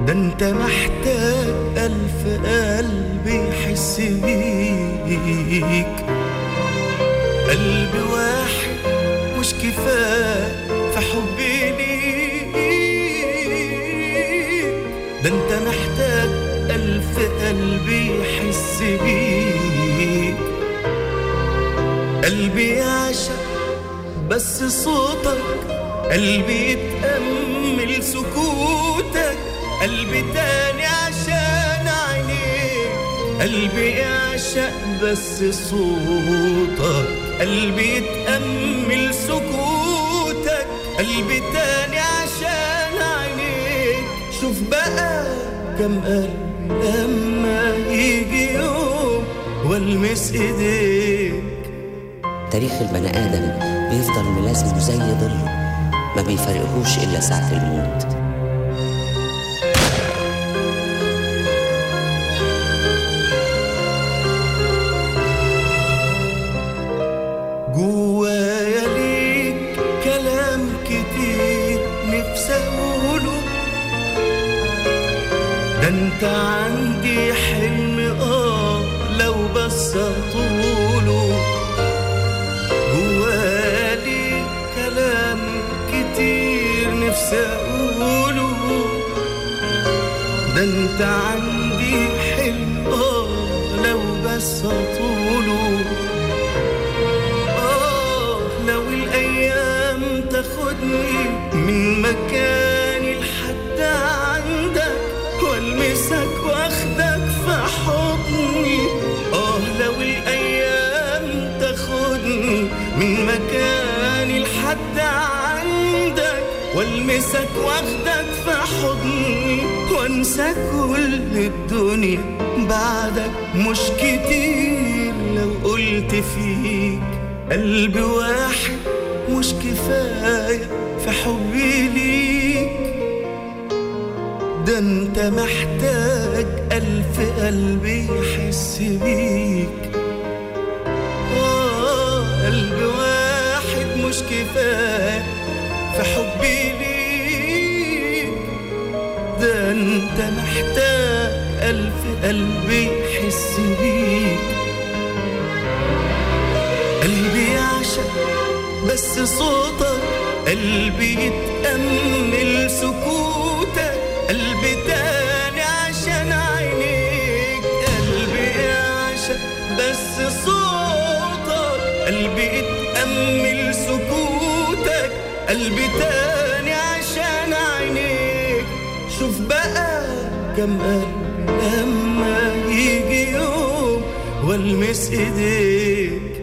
ده انت محتاج ألف قلب يحس بيك قلب واحد مش كفاية في حبي ليك ده انت محتاج ألف قلب يحس بيك قلبي يعشق بس صوتك قلبي يتأمل سكوتك قلبي تاني عشان عينيك قلبي يعشق بس صوتك قلبي يتأمل سكوتك قلبي تاني عشان عينيك شوف بقى كم قلبي لما يجي يوم والمس ايديك تاريخ البني آدم بيفضل ملازمه زي ظله ما بيفرقهوش إلا ساعة الموت جوايا ليك كلام كتير نفسي اقوله ده انت عندي حلم اه لو بس اطوله جوايا ليك كلام كتير نفسي اقوله ده انت عندي حلم اه لو بس اطوله آه لو الأيام تاخدني من مكاني لحد عندك والمسك واخدك في حضني آه لو الأيام تاخدني من مكاني لحد عندك والمسك واخدك في حضني وانسى كل الدنيا بعدك مش كتير لو قلت فيك قلب واحد مش كفاية في حبي ليك ده انت محتاج ألف قلب يحس بيك آه قلب واحد مش كفاية في حبي ليك ده انت محتاج ألف قلب يحس بيك قلبي يعشق بس صوتك قلبي يتأمل سكوتك قلبي تاني عشان عينيك قلبي يعشق بس صوتك قلبي يتأمل سكوتك قلبي تاني عشان عينيك شوف بقى كم قلبي لما يجي يوم والمس ايديك